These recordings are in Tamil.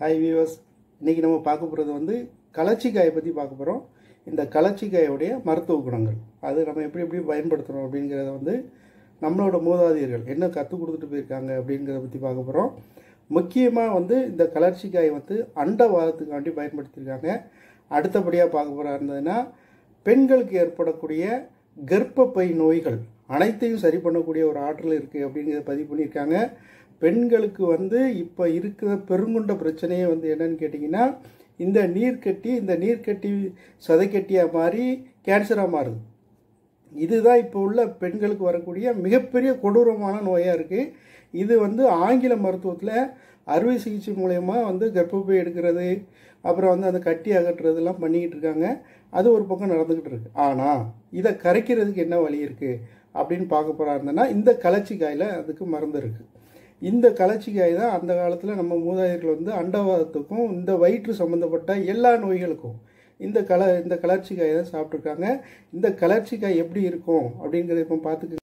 ஹாய் வியூவர்ஸ் இன்னைக்கு நம்ம பார்க்க போகிறது வந்து கலச்சிக்காயை பற்றி பார்க்க போகிறோம் இந்த கலச்சிக்காயோடைய மருத்துவ குணங்கள் அது நம்ம எப்படி எப்படி பயன்படுத்துகிறோம் அப்படிங்கிறத வந்து நம்மளோட மூதாதையர்கள் என்ன கற்றுக் கொடுத்துட்டு போயிருக்காங்க அப்படிங்கிறத பற்றி பார்க்க போகிறோம் முக்கியமாக வந்து இந்த கலர்ச்சிக்காய் வந்து அண்டவாதத்துக்காண்டி பயன்படுத்தியிருக்காங்க அடுத்தபடியாக பார்க்க போகிறா இருந்ததுன்னா பெண்களுக்கு ஏற்படக்கூடிய கர்ப்பப்பை நோய்கள் அனைத்தையும் சரி பண்ணக்கூடிய ஒரு ஆற்றல் இருக்குது அப்படிங்கிறத பதிவு பண்ணியிருக்காங்க பெண்களுக்கு வந்து இப்போ இருக்கிற பெருங்குண்ட பிரச்சனையே வந்து என்னன்னு கேட்டிங்கன்னா இந்த நீர்க்கட்டி இந்த நீர்க்கட்டி சதைக்கட்டியாக மாறி கேன்சராக மாறுது இதுதான் இப்போ உள்ள பெண்களுக்கு வரக்கூடிய மிகப்பெரிய கொடூரமான நோயாக இருக்குது இது வந்து ஆங்கில மருத்துவத்தில் அறுவை சிகிச்சை மூலயமா வந்து கர்ப்பப்பை எடுக்கிறது அப்புறம் வந்து அந்த கட்டி அகற்றுறதெல்லாம் பண்ணிக்கிட்டு இருக்காங்க அது ஒரு பக்கம் நடந்துக்கிட்டு இருக்கு ஆனால் இதை கரைக்கிறதுக்கு என்ன வழி இருக்குது அப்படின்னு பார்க்க போகிறா இருந்தேன்னா இந்த கலச்சிக்காயில் அதுக்கு மருந்து இருக்குது இந்த கலச்சிக்காய் தான் அந்த காலத்தில் நம்ம மூதாதையர்கள் வந்து அண்டவாதத்துக்கும் இந்த வயிற்று சம்மந்தப்பட்ட எல்லா நோய்களுக்கும் இந்த கல இந்த கலர்ச்சிக்காயை தான் சாப்பிட்ருக்காங்க இந்த கலர்ச்சிக்காய் எப்படி இருக்கும் அப்படிங்கிறத இப்போ பார்த்துக்க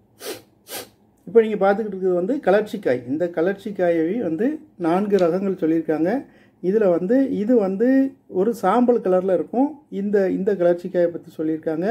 இப்போ நீங்கள் பார்த்துக்கிட்டு இருக்கிறது வந்து கலர்ச்சிக்காய் இந்த கலர்ச்சிக்காயை வந்து நான்கு ரகங்கள் சொல்லியிருக்காங்க இதில் வந்து இது வந்து ஒரு சாம்பல் கலரில் இருக்கும் இந்த இந்த கலர்ச்சிக்காயை பற்றி சொல்லியிருக்காங்க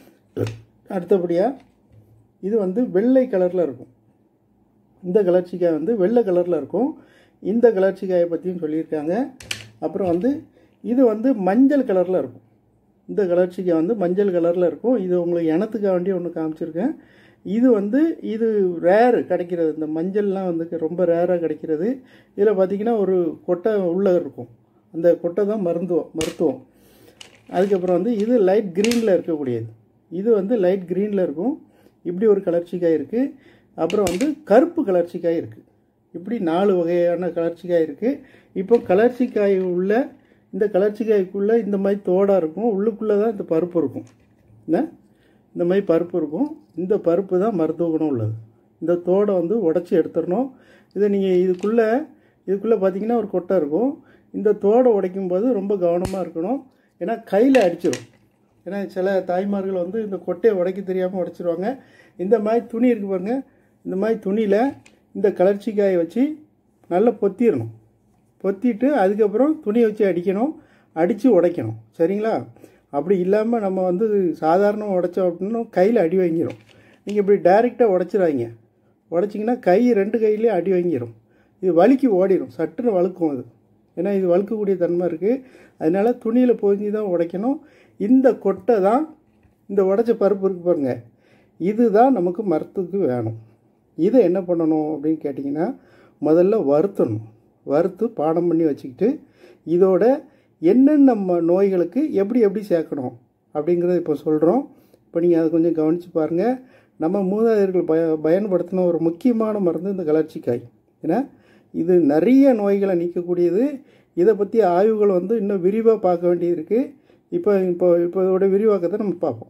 அடுத்தபடியாக இது வந்து வெள்ளை கலரில் இருக்கும் இந்த கலர்ச்சிக்காய் வந்து வெள்ளை கலரில் இருக்கும் இந்த கலர்ச்சிக்காயை பற்றியும் சொல்லியிருக்காங்க அப்புறம் வந்து இது வந்து மஞ்சள் கலரில் இருக்கும் இந்த கலர்ச்சிக்காய் வந்து மஞ்சள் கலரில் இருக்கும் இது உங்களுக்கு இனத்துக்காக வேண்டி ஒன்று காமிச்சிருக்கேன் இது வந்து இது ரேரு கிடைக்கிறது இந்த மஞ்சள்லாம் வந்து ரொம்ப ரேராக கிடைக்கிறது இதில் பார்த்திங்கன்னா ஒரு கொட்டை உள்ளே இருக்கும் அந்த கொட்டை தான் மருந்துவம் மருத்துவம் அதுக்கப்புறம் வந்து இது லைட் க்ரீனில் இருக்கக்கூடியது இது வந்து லைட் க்ரீனில் இருக்கும் இப்படி ஒரு கலர்ச்சிக்காய் இருக்குது அப்புறம் வந்து கருப்பு கலர்ச்சிக்காய் இருக்குது இப்படி நாலு வகையான கலர்ச்சிக்காய் இருக்குது இப்போ கலர்ச்சிக்காய் உள்ள இந்த கலர்ச்சிக்காய்க்குள்ளே இந்த மாதிரி தோடாக இருக்கும் உள்ளுக்குள்ளே தான் இந்த பருப்பு இருக்கும் என்ன இந்த மாதிரி பருப்பு இருக்கும் இந்த பருப்பு தான் மருத்துவ குணம் உள்ளது இந்த தோடை வந்து உடச்சி எடுத்துடணும் இதை நீங்கள் இதுக்குள்ளே இதுக்குள்ளே பார்த்தீங்கன்னா ஒரு கொட்டை இருக்கும் இந்த தோடை உடைக்கும் போது ரொம்ப கவனமாக இருக்கணும் ஏன்னா கையில் அடிச்சிடும் ஏன்னா சில தாய்மார்கள் வந்து இந்த கொட்டையை உடைக்க தெரியாமல் உடைச்சிருவாங்க இந்த மாதிரி துணி இருக்கு பாருங்கள் இந்த மாதிரி துணியில் இந்த கலர்ச்சிக்காயை வச்சு நல்லா பொத்திடணும் பொத்திட்டு அதுக்கப்புறம் துணியை வச்சு அடிக்கணும் அடித்து உடைக்கணும் சரிங்களா அப்படி இல்லாமல் நம்ம வந்து சாதாரண உடைச்சோம் அப்படின்னா கையில் அடி வாங்கிடும் நீங்கள் இப்படி டைரெக்டாக உடைச்சிடாதீங்க உடைச்சிங்கன்னா கை ரெண்டு கையிலையும் அடி வாங்கிடும் இது வலிக்கு ஓடிடும் சட்டுன்னு வழுக்கும் அது ஏன்னா இது வழுக்கக்கூடிய தன்மை இருக்குது அதனால் துணியில் பொதிஞ்சு தான் உடைக்கணும் இந்த கொட்டை தான் இந்த உடைச்ச பருப்பு இருக்கு பாருங்க இதுதான் நமக்கு மரத்துக்கு வேணும் இதை என்ன பண்ணணும் அப்படின்னு கேட்டிங்கன்னா முதல்ல வறுத்தணும் வறுத்து பாடம் பண்ணி வச்சுக்கிட்டு இதோட என்னென்ன ம நோய்களுக்கு எப்படி எப்படி சேர்க்கணும் அப்படிங்கிறத இப்போ சொல்கிறோம் இப்போ நீங்கள் அதை கொஞ்சம் கவனித்து பாருங்கள் நம்ம மூதாதையர்கள் பய பயன்படுத்தின ஒரு முக்கியமான மருந்து இந்த கலர்ச்சிக்காய் ஏன்னா இது நிறைய நோய்களை நீக்கக்கூடியது இதை பற்றி ஆய்வுகள் வந்து இன்னும் விரிவாக பார்க்க வேண்டியது இருக்குது இப்போ இப்போ இப்போ இதோட விரிவாக்கத்தை நம்ம பார்ப்போம்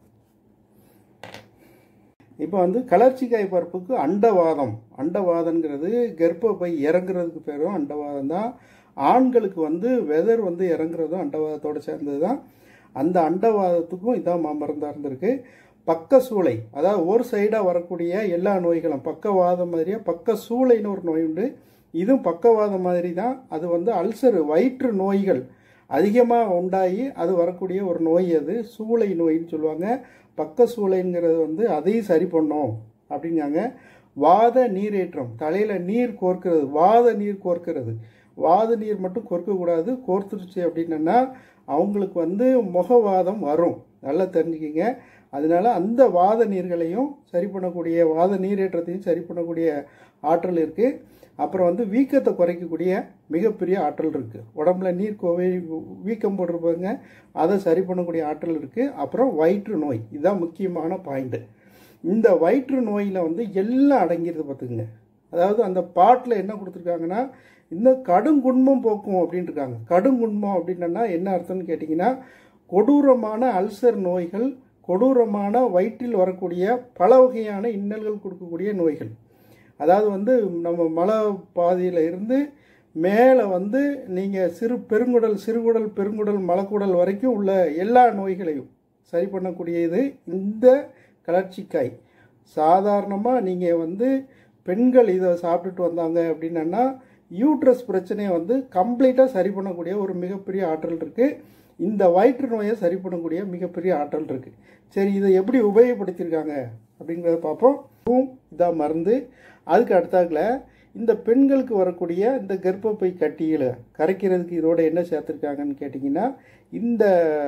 இப்போ வந்து கலர்ச்சிக்காய் பருப்புக்கு அண்டவாதம் அண்டவாதங்கிறது கர்ப்பப்பை இறங்குறதுக்கு பேரும் அண்டவாதம் தான் ஆண்களுக்கு வந்து வெதர் வந்து இறங்குறதும் அண்டவாதத்தோடு சேர்ந்தது தான் அந்த அண்டவாதத்துக்கும் இதான் மருந்தாக இருந்திருக்கு பக்க சூளை அதாவது ஒரு சைடாக வரக்கூடிய எல்லா நோய்களும் பக்கவாதம் மாதிரியே பக்க சூளைன்னு ஒரு நோய் உண்டு இதுவும் பக்கவாதம் மாதிரி தான் அது வந்து அல்சர் வயிற்று நோய்கள் அதிகமாக உண்டாகி அது வரக்கூடிய ஒரு நோய் அது சூளை நோயின்னு சொல்லுவாங்க பக்க சூளைங்கிறது வந்து அதையும் சரி பண்ணோம் அப்படிங்காங்க வாத நீரேற்றம் தலையில் நீர் கோர்க்கிறது வாத நீர் கோர்க்கிறது வாத நீர் மட்டும் கோர்க்கக்கூடாது கோர்த்துருச்சு அப்படின்னா அவங்களுக்கு வந்து முகவாதம் வரும் நல்லா தெரிஞ்சுக்கிங்க அதனால அந்த வாத நீர்களையும் சரி பண்ணக்கூடிய வாத நீரேற்றத்தையும் சரி பண்ணக்கூடிய ஆற்றல் இருக்குது அப்புறம் வந்து வீக்கத்தை குறைக்கக்கூடிய மிகப்பெரிய ஆற்றல் இருக்குது உடம்புல நீர் கோவை வீக்கம் போட்டிருப்பாங்க அதை சரி பண்ணக்கூடிய ஆற்றல் இருக்குது அப்புறம் வயிற்று நோய் இதுதான் முக்கியமான பாயிண்ட்டு இந்த வயிற்று நோயில் வந்து எல்லாம் அடங்கிடுது பார்த்துக்குங்க அதாவது அந்த பாட்டில் என்ன கொடுத்துருக்காங்கன்னா இந்த கடுங்குண்மம் போக்கும் அப்படின்ட்டு இருக்காங்க கடுங்குண்மம் அப்படின்னா என்ன அர்த்தம்னு கேட்டிங்கன்னா கொடூரமான அல்சர் நோய்கள் கொடூரமான வயிற்றில் வரக்கூடிய பல வகையான இன்னல்கள் கொடுக்கக்கூடிய நோய்கள் அதாவது வந்து நம்ம மலை பாதையில் இருந்து மேலே வந்து நீங்கள் சிறு பெருங்குடல் சிறுகுடல் பெருங்குடல் மலக்குடல் வரைக்கும் உள்ள எல்லா நோய்களையும் சரி பண்ணக்கூடியது இந்த கலர்ச்சிக்காய் சாதாரணமாக நீங்கள் வந்து பெண்கள் இதை சாப்பிட்டுட்டு வந்தாங்க அப்படின்னா யூட்ரஸ் பிரச்சனையை வந்து கம்ப்ளீட்டாக சரி பண்ணக்கூடிய ஒரு மிகப்பெரிய ஆற்றல் இருக்குது இந்த வயிற்று நோயை சரி பண்ணக்கூடிய மிகப்பெரிய ஆற்றல் இருக்குது சரி இதை எப்படி உபயோகப்படுத்தியிருக்காங்க அப்படிங்கிறத பார்ப்போம் இதுவும் இதான் மருந்து அதுக்கு அடுத்தாக்கில் இந்த பெண்களுக்கு வரக்கூடிய இந்த கர்ப்பப்பை கட்டிகளை கரைக்கிறதுக்கு இதோட என்ன சேர்த்துருக்காங்கன்னு கேட்டிங்கன்னா இந்த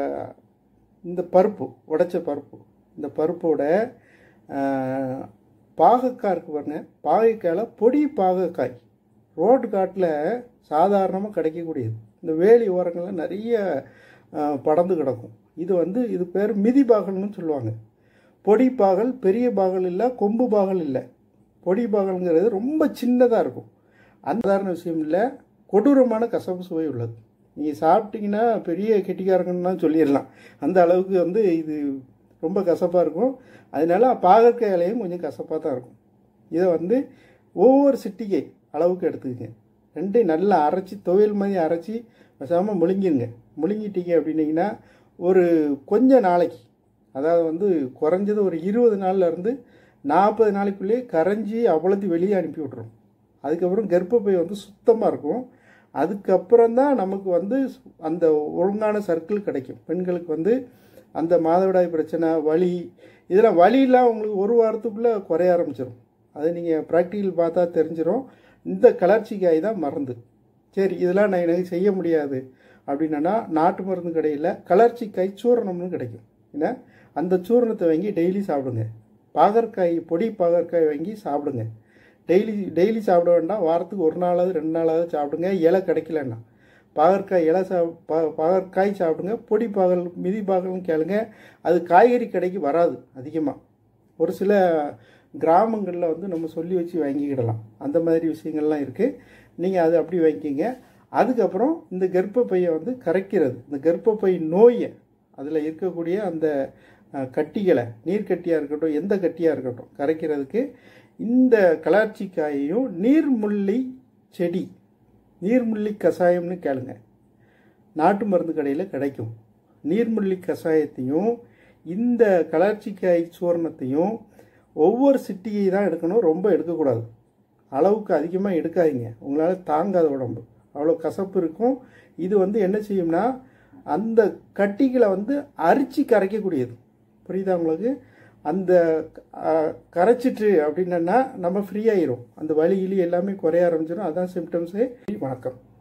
இந்த பருப்பு உடைச்ச பருப்பு இந்த பருப்போட ஆஹ், பாகக்காய் இருக்கு பாருங்க பாகைக்காயில் பொடி பாகக்காய் ரோடு காட்டில் சாதாரணமாக கிடைக்கக்கூடியது இந்த வேலி ஓரங்களில் நிறைய ஆஹ், படர்ந்து கிடக்கும் இது வந்து இது பேர் மிதி பாகல்னு சொல்லுவாங்க பொடி பாகல் பெரிய பாகல் இல்லை கொம்பு பாகல் இல்லை பொடி பாகல்ங்கிறது ரொம்ப சின்னதாக இருக்கும் அந்த சாதாரண விஷயம் இல்லை கொடூரமான கசப்பு சுவை உள்ளது நீங்கள் சாப்பிட்டீங்கன்னா பெரிய கெட்டிக்காரங்கன்னு சொல்லிடலாம் அந்த அளவுக்கு வந்து இது ரொம்ப கசப்பாக இருக்கும் அதனால பாகற்காய் இலையும் கொஞ்சம் கசப்பாக தான் இருக்கும் இதை வந்து ஒவ்வொரு சிட்டிகை அளவுக்கு எடுத்துக்கங்க ரெண்டையும் நல்லா அரைச்சி துவையல் மாதிரி அரைச்சி பேசாமல் முழுங்கிருங்க முழுங்கிட்டீங்க அப்படின்னீங்கன்னா ஒரு கொஞ்ச நாளைக்கு அதாவது வந்து குறைஞ்சது ஒரு இருபது நாள்ல இருந்து நாற்பது நாளைக்குள்ளேயே கரைஞ்சி அவ்வளோத்தையும் வெளியே அனுப்பி விட்ரும் அதுக்கப்புறம் கர்ப்பப்பை வந்து சுத்தமாக இருக்கும் அதுக்கப்புறம் தான் நமக்கு வந்து அந்த ஒழுங்கான சர்க்கிள் கிடைக்கும் பெண்களுக்கு வந்து அந்த மாதவிடாய் பிரச்சனை வலி இதெல்லாம் வலியெல்லாம் உங்களுக்கு ஒரு வாரத்துக்குள்ளே குறைய ஆரம்பிச்சிடும் அது நீங்கள் ப்ராக்டிக்கல் பார்த்தா தெரிஞ்சிடும் இந்த கலர்ச்சிக்காய் தான் மருந்து சரி இதெல்லாம் நான் எனக்கு செய்ய முடியாது அப்படின்னா நாட்டு மருந்து கடையில் கலர்ச்சிக்காய் சூரணம்னு கிடைக்கும் ஏன்னா அந்த சூரணத்தை வாங்கி டெய்லி சாப்பிடுங்க பாகற்காய் பொடி பாகற்காய் வாங்கி சாப்பிடுங்க டெய்லி டெய்லி சாப்பிட வேண்டாம் வாரத்துக்கு ஒரு நாளாவது ரெண்டு நாளாவது சாப்பிடுங்க இலை கிடைக்கலன்னா பாகற்காய் இலை சா பா பாகற்காய் சாப்பிடுங்க பொடி பாகல் மிதி பாகல்னு கேளுங்க அது காய்கறி கடைக்கு வராது அதிகமாக ஒரு சில கிராமங்களில் வந்து நம்ம சொல்லி வச்சு வாங்கிக்கிடலாம் அந்த மாதிரி விஷயங்கள்லாம் இருக்குது நீங்கள் அது அப்படி வாங்கிக்கிங்க அதுக்கப்புறம் இந்த கர்ப்பப்பையை வந்து கரைக்கிறது இந்த கர்ப்பப்பை நோயை அதில் இருக்கக்கூடிய அந்த அஹ், கட்டிகளை நீர்க்கட்டியாக இருக்கட்டும் எந்த கட்டியாக இருக்கட்டும் கரைக்கிறதுக்கு இந்த கலாச்சிக்காயையும் நீர்முள்ளி செடி நீர்முள்ளி கஷாயம்னு கேளுங்க நாட்டு மருந்து கடையில் கிடைக்கும் நீர்முள்ளி கஷாயத்தையும் இந்த கலாச்சிக்காய் சூரணத்தையும் ஒவ்வொரு சிட்டியை தான் எடுக்கணும் ரொம்ப எடுக்கக்கூடாது அளவுக்கு அதிகமாக எடுக்காதீங்க உங்களால் தாங்காத உடம்பு அவ்வளோ கசப்பு இருக்கும் இது வந்து என்ன செய்யும்னா அந்த கட்டிகளை வந்து அரிச்சு கரைக்கக்கூடியது புரியுதா உங்களுக்கு அந்த அஹ், கரைச்சிட்டு அப்படின்னா நம்ம ஃப்ரீ ஆயிரும் அந்த வலி கிளி எல்லாமே குறைய ஆரம்பிச்சிடும் அதான் சிம்டம்ஸு வணக்கம்